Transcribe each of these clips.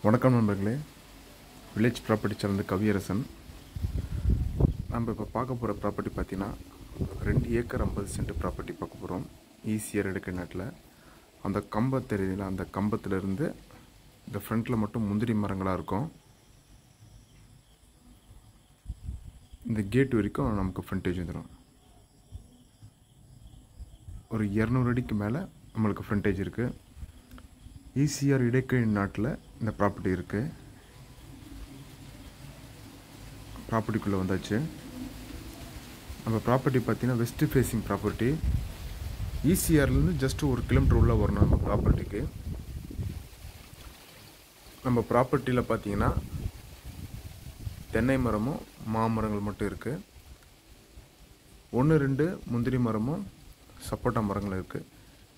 வணக்கம் நண்பர்களே village property சேர்ந்த கவியரசன் நம்ம இப்போ பார்க்க போகிற ப்ராப்பர்ட்டி பார்த்தீங்கன்னா ரெண்டு ஏக்கர் ஐம்பது சென்ட் ப்ராப்பர்ட்டி பார்க்க போகிறோம் ஈஸியாக எடுக்க நாட்டில் அந்த கம்பம் தெரியுதுல அந்த கம்பத்துலேருந்து இந்த ஃப்ரண்ட்டில் மட்டும் முந்திரி மரங்களாக இருக்கும் இந்த கேட் வரைக்கும் நமக்கு ஃப்ரண்டேஜ் வந்துடும் ஒரு இரநூறு அடிக்கு மேலே நம்மளுக்கு ஃப்ரண்டேஜ் இருக்குது ஈசிஆர் இடைக்கழி நாட்டில் இந்த ப்ராப்பர்ட்டி இருக்குது ப்ராப்பர்ட்டிக்குள்ளே வந்தாச்சு நம்ம ப்ராப்பர்ட்டி பார்த்தீங்கன்னா வெஸ்ட் ஃபேஸிங் ப்ராப்பர்ட்டி ஈசிஆர்லேருந்து ஜஸ்ட் ஒரு கிலோமீட்டர் உள்ளே வரணும் நம்ம ப்ராப்பர்ட்டிக்கு நம்ம ப்ராப்பர்ட்டியில் பார்த்தீங்கன்னா தென்னை மரமும் மாமரங்கள் மட்டும் இருக்குது ஒன்று ரெண்டு முந்திரி மரமும் சப்போட்டா மரங்கள் இருக்குது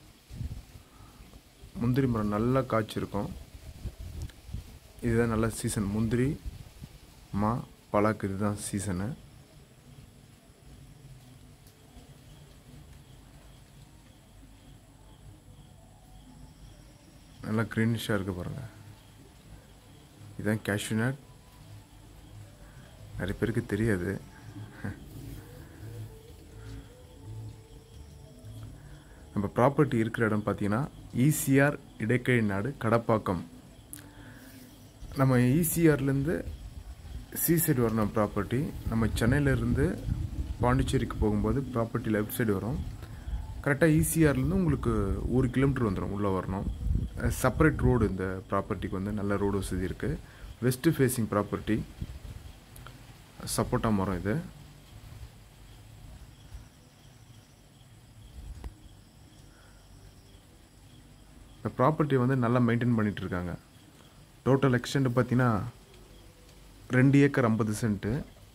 முந்திரி மரம் நல்லா காய்ச்சிருக்கும் இதுதான் நல்ல சீசன் முந்திரி மா பலாக்கு இதுதான் சீசனு நல்லா க்ரீனிஷாக இருக்கு பாருங்க இதுதான் cashew nut நிறைய பேருக்கு தெரியாது நம்ம ப்ராப்பர்ட்டி இருக்கிற இடம் பார்த்தீங்கன்னா ஈசிஆர் இடைக்கழி நாடு கடப்பாக்கம் நம்ம ஈசிஆர்லேருந்து சி சைடு வரணும் ப்ராப்பர்ட்டி நம்ம சென்னையிலேருந்து பாண்டிச்சேரிக்கு போகும்போது ப்ராப்பர்ட்டி லெஃப்ட் சைடு வரும் கரெக்டாக ஈசிஆர்லேருந்து உங்களுக்கு ஒரு கிலோமீட்டர் வந்துடும் உள்ளே வரணும் செப்பரேட் ரோடு இந்த ப்ராப்பர்ட்டிக்கு வந்து நல்ல ரோடு வசதி இருக்குது வெஸ்ட் ஃபேஸிங் ப்ராப்பர்ட்டி சப்போட்டா மரம் இது இந்த ப்ராப்பர்ட்டி வந்து நல்லா மெயின்டைன் பண்ணிட்டு இருக்காங்க டோட்டல் எக்ஸ்டெண்ட் பார்த்தீங்கன்னா ரெண்டு ஏக்கர் ஐம்பது சென்ட்டு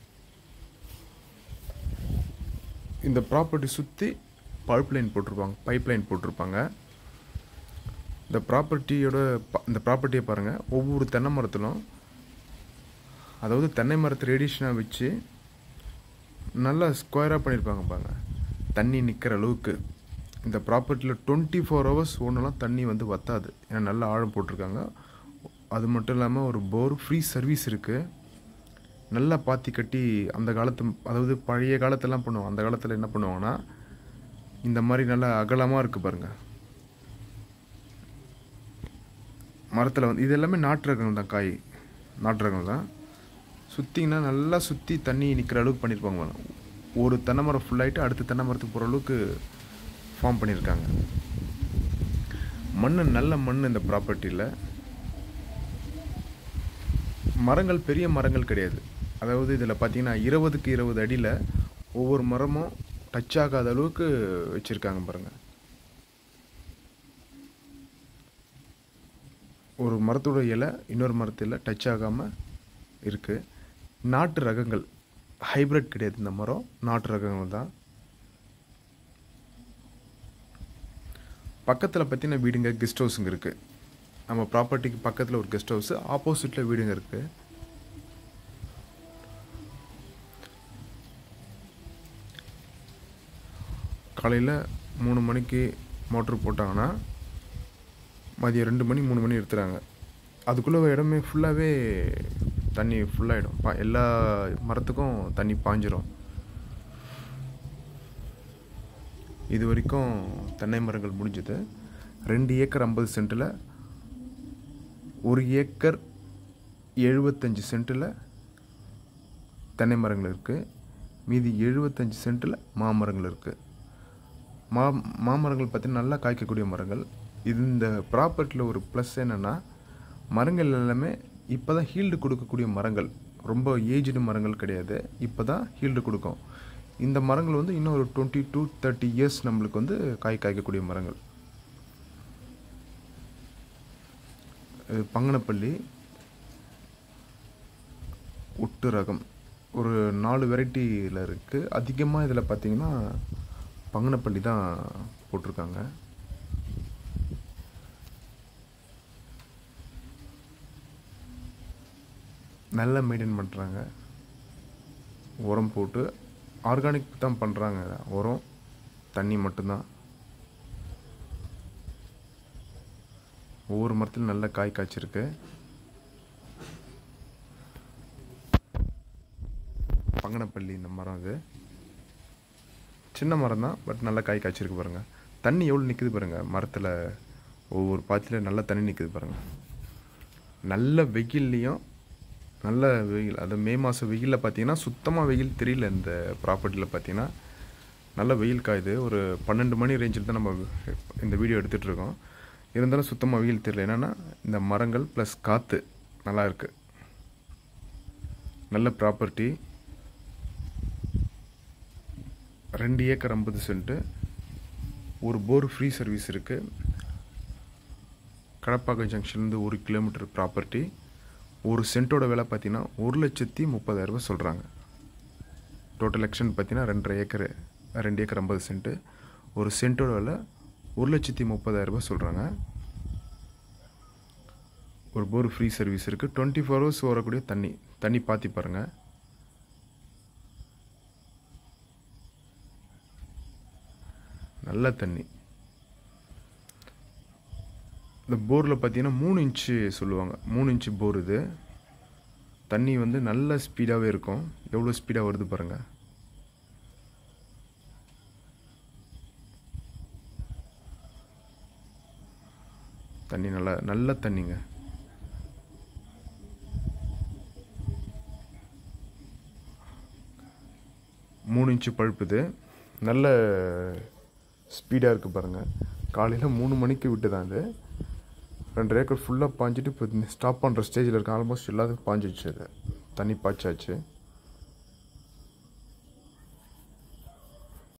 இந்த ப்ராப்பர்ட்டி சுற்றி பைப் லைன் போட்டிருப்பாங்க பைப் லைன் போட்டிருப்பாங்க இந்த ப்ராப்பர்ட்டியோட ப- இந்த ப்ராப்பர்ட்டியை பாருங்கள் ஒவ்வொரு தென்னை மரத்திலும் அதாவது தென்னை மரத்தை ரேடியேஷனாக வச்சு நல்லா ஸ்கொயராக பண்ணியிருப்பாங்க பாருங்க தண்ணி நிற்கிற அளவுக்கு இந்த ப்ராப்பர்ட்டியில் டுவெண்ட்டி ஃபோர் ஹவர்ஸ் ஒன்றுலாம் தண்ணி வந்து வத்தாது ஏன்னா நல்லா ஆழம் போட்டிருக்காங்க அது மட்டும் இல்லாமல் ஒரு போர் ஃப்ரீ சர்வீஸ் இருக்குது நல்லா பாத்தி கட்டி அந்த காலத்து அதாவது பழைய காலத்தெல்லாம் பண்ணுவோம் அந்த காலத்தில் என்ன பண்ணுவாங்கன்னா இந்த மாதிரி நல்லா அகலமாக இருக்குது பாருங்கள் மரத்தில் வந்து இது எல்லாமே நாட்டு ரகங்கள் தான் காய் நாட்டு ரகங்கள் தான் சுற்றிங்கன்னா நல்லா சுற்றி தண்ணி நிற்கிற அளவுக்கு பண்ணியிருப்பாங்க பாருங்க. ஒரு தென்னை மரம் ஃபுல்லாகிட்டு அடுத்த தென்னை மரத்துக்கு போகிற அளவுக்கு ஃபார்ம் பண்ணியிருக்காங்க மண் நல்ல மண் இந்த ப்ராப்பர்ட்டியில் மரங்கள் பெரிய மரங்கள் கிடையாது அதாவது இதில் பார்த்தீங்கன்னா இருபதுக்கு இருபது அடியில் ஒவ்வொரு மரமும் டச் ஆகாத அளவுக்கு வச்சுருக்காங்க பாருங்கள் ஒரு மரத்தோட இலை இன்னொரு மரத்தில் டச் ஆகாமல் இருக்குது நாட்டு ரகங்கள் ஹைப்ரிட் கிடையாது இந்த மரம் நாட்டு ரகங்கள் தான் பக்கத்தில் பார்த்தீங்கன்னா வீடுங்க கெஸ்ட் ஹவுஸுங்க இருக்குது நம்ம ப்ராப்பர்ட்டிக்கு பக்கத்தில் ஒரு கெஸ்ட் ஹவுஸ் ஆப்போசிட்டில் வீடுங்க இருக்குது காலையில் மூணு மணிக்கு மோட்ரு போட்டாங்கன்னா மதியம் ரெண்டு மணி மூணு மணி எடுத்துறாங்க அதுக்குள்ளே இடமே ஃபுல்லாகவே தண்ணி ஃபுல்லாகிடும் பா எல்லா மரத்துக்கும் தண்ணி பாஞ்சிரும் இது வரைக்கும் தென்னை மரங்கள் முடிஞ்சது ரெண்டு ஏக்கர் ஐம்பது சென்ட்டில் ஒரு ஏக்கர் எழுபத்தஞ்சு சென்ட்டில் தென்னை மரங்கள் இருக்குது மீதி எழுபத்தஞ்சு சென்ட்டில் மாமரங்கள் இருக்குது மா மாமரங்கள் பார்த்தீங்கன்னா நல்லா காய்க்கக்கூடிய மரங்கள் இது இந்த ப்ராப்பர்ட்டியில் ஒரு ப்ளஸ் என்னென்னா மரங்கள் எல்லாமே இப்போ தான் ஹீல்டு கொடுக்கக்கூடிய மரங்கள் ரொம்ப ஏஜ்டு மரங்கள் கிடையாது இப்போ தான் ஹீல்டு கொடுக்கும் இந்த மரங்கள் வந்து இன்னும் ஒரு டுவெண்ட்டி டு தேர்ட்டி இயர்ஸ் நம்மளுக்கு வந்து காய் காய்க்கக்கூடிய மரங்கள் இது பங்கனப்பள்ளி ஒட்டு ரகம் ஒரு நாலு வெரைட்டியில் இருக்குது அதிகமாக இதில் பார்த்தீங்கன்னா பங்கனப்பள்ளி தான் போட்டிருக்காங்க நல்லா மெயின்டைன் பண்ணுறாங்க உரம் போட்டு ஆர்கானிக் தான் பண்ணுறாங்க உரம் தண்ணி மட்டும்தான் ஒவ்வொரு மரத்துலையும் நல்ல காய் காய்ச்சிருக்கு பங்கனப்பள்ளி இந்த மரம் இது சின்ன மரம் தான் பட் நல்லா காய் காய்ச்சிருக்கு பாருங்கள் தண்ணி எவ்வளோ நிற்குது பாருங்கள் மரத்தில் ஒவ்வொரு பாத்தியில் நல்லா தண்ணி நிற்குது பாருங்கள் நல்ல வெயில்லையும் நல்ல வெயில் அது மே மாதம் வெயிலில் பார்த்தீங்கன்னா சுத்தமாக வெயில் தெரியல இந்த ப்ராப்பர்ட்டியில் பார்த்தீங்கன்னா நல்ல வெயில் காயுது ஒரு பன்னெண்டு மணி ரேஞ்சில் தான் நம்ம இந்த வீடியோ எடுத்துகிட்டு இருக்கோம் இருந்தாலும் சுத்தமாக வெயில் தெரியல என்னென்னா இந்த மரங்கள் ப்ளஸ் காற்று நல்லா இருக்கு நல்ல ப்ராப்பர்ட்டி ரெண்டு ஏக்கர் ஐம்பது சென்ட்டு ஒரு போர் ஃப்ரீ சர்வீஸ் இருக்குது கடப்பாக்கம் ஜங்ஷன்லேருந்து ஒரு கிலோமீட்டர் ப்ராப்பர்ட்டி ஒரு சென்ட்டோட விலை பார்த்தீங்கன்னா ஒரு லட்சத்தி முப்பதாயிரரூபா சொல்கிறாங்க டோட்டல் எக்ஷன் பார்த்தீங்கன்னா ரெண்டரை ஏக்கர் ரெண்டு ஏக்கர் ஐம்பது சென்ட்டு ஒரு சென்ட்டோட விலை ஒரு லட்சத்தி முப்பதாயிரரூபா சொல்கிறாங்க ஒரு போர் ஃப்ரீ சர்வீஸ் இருக்குது டுவெண்ட்டி ஃபோர் ஹவர்ஸ் வரக்கூடிய தண்ணி தண்ணி பாத்தி பாருங்கள் நல்ல தண்ணி இந்த போரில் பார்த்தீங்கன்னா மூணு இன்ச்சு சொல்லுவாங்க மூணு இன்ச்சு போர் இது தண்ணி வந்து நல்ல ஸ்பீடாகவே இருக்கும் எவ்வளோ ஸ்பீடாக வருது பாருங்கள் தண்ணி நல்லா நல்ல தண்ணிங்க மூணு இன்ச்சு பழுப்பு இது நல்ல ஸ்பீடாக இருக்குது பாருங்கள் காலையில் மூணு மணிக்கு விட்டு தான் இது ரெண்டு ஏக்கர் ஃபுல்லாக பாஞ்சிட்டு இப்போ ஸ்டாப் பண்ணுற ஸ்டேஜில் இருக்கு ஆல்மோஸ்ட் எல்லாத்துக்கும் பாஞ்சிடுச்சு அது தண்ணி பாய்ச்சாச்சு